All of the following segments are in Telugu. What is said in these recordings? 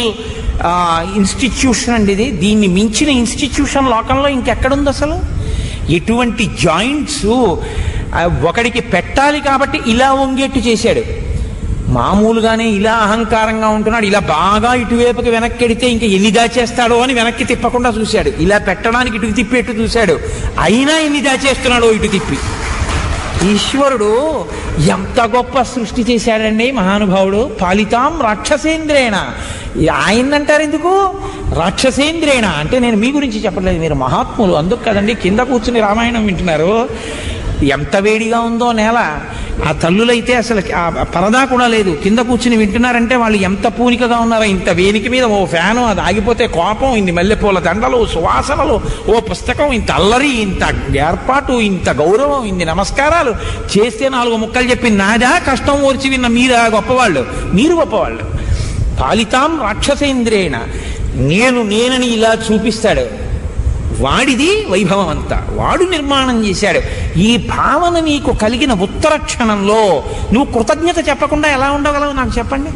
ఇన్స్టిట్యూషన్ అండి ఇది దీన్ని మించిన ఇన్స్టిట్యూషన్ లోకంలో ఇంకెక్కడుంది అసలు ఎటువంటి జాయింట్స్ ఒకడికి పెట్టాలి కాబట్టి ఇలా వంగేట్టు చేశాడు మామూలుగానే ఇలా అహంకారంగా ఉంటున్నాడు ఇలా బాగా ఇటువైపుకి వెనక్కి ఎడితే ఇంకా ఎన్ని దాచేస్తాడో అని వెనక్కి తిప్పకుండా చూశాడు ఇలా పెట్టడానికి ఇటుకు తిప్పేట్టు చూశాడు అయినా ఎన్ని దాచేస్తున్నాడో ఇటు తిప్పి ఈశ్వరుడు ఎంత గొప్ప సృష్టి చేశాడండి మహానుభావుడు పాలితాం రాక్షసేంద్రేణ ఆయనంటారు ఎందుకు రాక్షసేంద్రేణ అంటే నేను మీ గురించి చెప్పలేదు మీరు మహాత్ములు అందుకు కదండి కింద కూర్చుని రామాయణం వింటున్నారు ఎంత వేడిగా ఉందో నేల ఆ తల్లులైతే అసలు ఆ పరదా కూడా లేదు కింద కూర్చుని వింటున్నారంటే వాళ్ళు ఎంత పూనికగా ఉన్నారో ఇంత వేదిక మీద ఓ ఫ్యాను అది ఆగిపోతే కోపం ఇన్ని మల్లెపూల దండలు సువాసనలు ఓ పుస్తకం ఇంత అల్లరి ఇంత ఏర్పాటు ఇంత గౌరవం ఇన్ని నమస్కారాలు చేస్తే నాలుగు ముక్కలు చెప్పి నాదా కష్టం ఓర్చి విన్న మీరా గొప్పవాళ్ళు మీరు గొప్పవాళ్ళు పాలితాం రాక్షసేంద్రేణ నేను నేనని ఇలా చూపిస్తాడు వాడిది వైభవం అంతా వాడు నిర్మాణం చేశాడు ఈ భావన నీకు కలిగిన ఉత్తర క్షణంలో నువ్వు కృతజ్ఞత చెప్పకుండా ఎలా ఉండగలవు నాకు చెప్పండి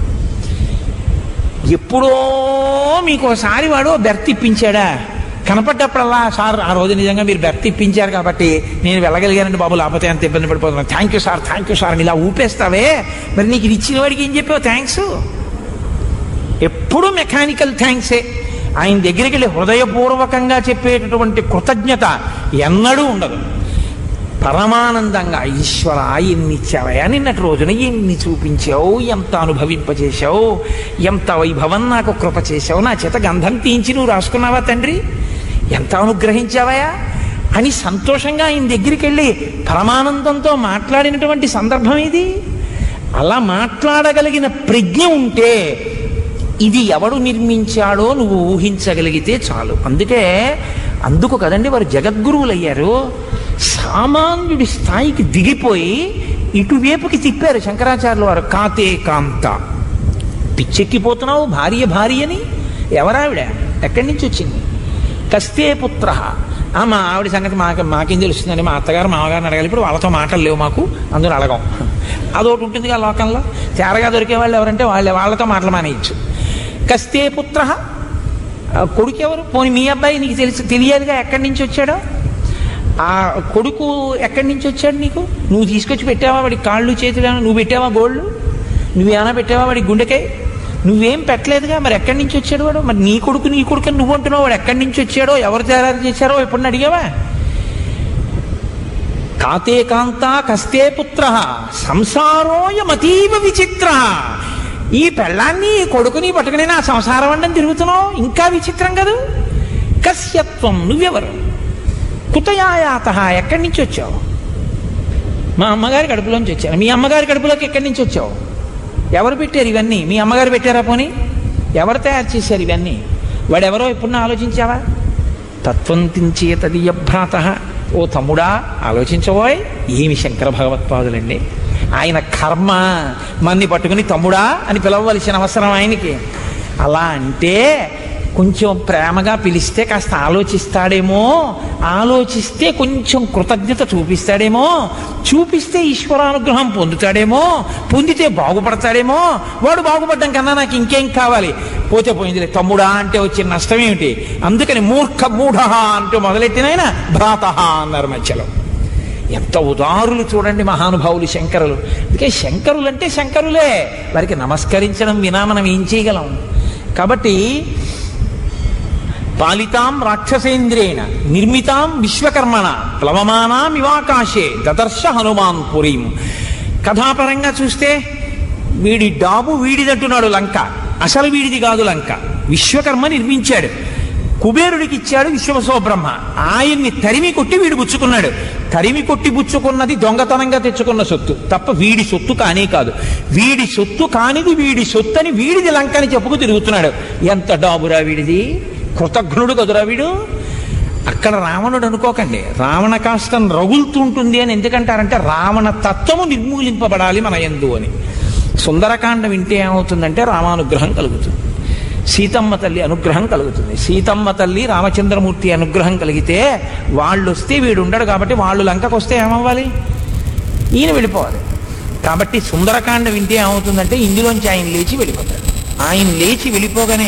ఎప్పుడో మీకు ఒకసారి వాడు బెర్త్ ఇప్పించాడా కనపడ్డప్పుడల్లా సార్ ఆ రోజు నిజంగా మీరు బెర్త్ ఇప్పించారు కాబట్టి నేను వెళ్ళగలిగానండి బాబు లేకపోతే అంత ఇబ్బంది పడిపోతున్నాను thank you sir thank you sir అని ఇలా ఊపేస్తావే మరి నీకు ఇది ఇచ్చిన వాడికి ఏం చెప్పావు థ్యాంక్స్ ఎప్పుడు మెకానికల్ థ్యాంక్సే ఆయన దగ్గరికి వెళ్ళి హృదయపూర్వకంగా చెప్పేటటువంటి కృతజ్ఞత ఎన్నడూ ఉండదు పరమానందంగా ఈశ్వర ఎన్ని ఇచ్చావయ్యా నిన్నటి రోజున ఎన్ని చూపించావు ఎంత అనుభవింపచేశావు ఎంత వైభవం నాకు కృప చేశావు నా చేత గంధం తీయించి నువ్వు రాసుకున్నావా తండ్రి ఎంత అనుగ్రహించావయ్యా అని సంతోషంగా ఆయన దగ్గరికి వెళ్ళి పరమానందంతో మాట్లాడినటువంటి సందర్భం ఇది అలా మాట్లాడగలిగిన ప్రజ్ఞ ఉంటే ఇది ఎవడు నిర్మించాడో నువ్వు ఊహించగలిగితే చాలు అందుకే అందుకు కదండి వారు జగద్గురువులు అయ్యారు సామాన్యుడి స్థాయికి దిగిపోయి ఇటువైపుకి తిప్పారు శంకరాచార్యుల వారు కాతే కాంత పిచ్చెక్కిపోతున్నావు భార్య భార్య అని ఎవరావిడ ఎక్కడి నుంచి వచ్చింది కస్తే పుత్ర ఆ మా ఆవిడ సంగతి మాకు మాకేం తెలుస్తుందని మా అత్తగారు మామగారిని అడగాలి ఇప్పుడు వాళ్ళతో మాటలు లేవు మాకు అందులో అడగం అదొకటి ఉంటుందిగా లోకంలో తేరగా దొరికే వాళ్ళు ఎవరంటే వాళ్ళే వాళ్ళతో మాటలు మానేయచ్చు కస్తే పుత్ర కొడుకు ఎవరు పోనీ మీ అబ్బాయి నీకు తెలిసి తెలియదుగా ఎక్కడి నుంచి వచ్చాడో ఆ కొడుకు ఎక్కడి నుంచి వచ్చాడు నీకు నువ్వు తీసుకొచ్చి పెట్టావా వాడికి కాళ్ళు చేతులు నువ్వు పెట్టావా గోళ్ళు నువ్వేమైనా పెట్టావా వాడికి గుండెకాయ నువ్వేం పెట్టలేదుగా మరి ఎక్కడి నుంచి వచ్చాడు వాడు మరి నీ కొడుకు నీ కొడుకు అని నువ్వు అంటున్నావు వాడు ఎక్కడి నుంచి వచ్చాడో ఎవరు తయారు చేశారో ఎప్పుడు అడిగావా కాతే కాంత కస్తే పుత్ర సంసారోయమతీవ విచిత్ర ఈ పెళ్ళాన్ని ఈ కొడుకుని పట్టుకుని నా సంసారం అండం తిరుగుతున్నావు ఇంకా విచిత్రం కదూ కస్యత్వం నువ్వెవరు కుతయాయాత ఎక్కడి నుంచి వచ్చావు మా అమ్మగారి కడుపులోంచి వచ్చాను మీ అమ్మగారి కడుపులోకి ఎక్కడి నుంచి వచ్చావు ఎవరు పెట్టారు ఇవన్నీ మీ అమ్మగారు పెట్టారా పోని ఎవరు తయారు చేశారు ఇవన్నీ వాడెవరో ఎప్పుడు ఆలోచించావా తత్వం తించేతదీయ భ్రాత ఓ తమ్ముడా ఆలోచించబోయ్ ఏమి శంకర భగవత్పాదులండి ఆయన కర్మ మన్ని పట్టుకుని తమ్ముడా అని పిలవవలసిన అవసరం ఆయనకి అలా అంటే కొంచెం ప్రేమగా పిలిస్తే కాస్త ఆలోచిస్తాడేమో ఆలోచిస్తే కొంచెం కృతజ్ఞత చూపిస్తాడేమో చూపిస్తే ఈశ్వరానుగ్రహం పొందుతాడేమో పొందితే బాగుపడతాడేమో వాడు బాగుపడ్డం కన్నా నాకు ఇంకేం కావాలి పోతే పోయిందిలే తమ్ముడా అంటే వచ్చిన నష్టం ఏమిటి అందుకని మూర్ఖ మూఢ అంటూ మొదలెట్టినైనా భ్రాత అన్నారు మధ్యలో ఎంత ఉదారులు చూడండి మహానుభావులు శంకరులు అందుకే శంకరులు అంటే శంకరులే వారికి నమస్కరించడం వినా మనం ఏం చేయగలం కాబట్టి పాలితాం రాక్షసేంద్రేణ నిర్మితాం విశ్వకర్మణ ప్లవమానామివాకాశే దదర్శ హనుమాన్ పురీం కథాపరంగా చూస్తే వీడి డాబు వీడిదంటున్నాడు లంక అసలు వీడిది కాదు లంక విశ్వకర్మ నిర్మించాడు కుబేరుడికి ఇచ్చాడు విశ్వవసో బ్రహ్మ ఆయన్ని తరిమి కొట్టి వీడు బుచ్చుకున్నాడు తరిమి కొట్టి బుచ్చుకున్నది దొంగతనంగా తెచ్చుకున్న సొత్తు తప్ప వీడి సొత్తు కానే కాదు వీడి సొత్తు కానిది వీడి సొత్తు అని వీడిది లంకని చెప్పుకు తిరుగుతున్నాడు ఎంత డాబురా వీడిది కృతజ్ఞుడు కదురా వీడు అక్కడ రావణుడు అనుకోకండి రావణ కాష్టం రగులుతుంటుంది అని ఎందుకంటారంటే రావణ తత్వము నిర్మూలింపబడాలి మన ఎందు అని సుందరకాండ వింటే ఏమవుతుందంటే రామానుగ్రహం కలుగుతుంది సీతమ్మ తల్లి అనుగ్రహం కలుగుతుంది సీతమ్మ తల్లి రామచంద్రమూర్తి అనుగ్రహం కలిగితే వాళ్ళు వస్తే వీడు ఉండడు కాబట్టి వాళ్ళు లంకకు వస్తే ఏమవ్వాలి ఈయన వెళ్ళిపోవాలి కాబట్టి సుందరకాండ వింటే ఏమవుతుందంటే ఇందులోంచి ఆయన లేచి వెళ్ళిపోతాడు ఆయన లేచి వెళ్ళిపోగానే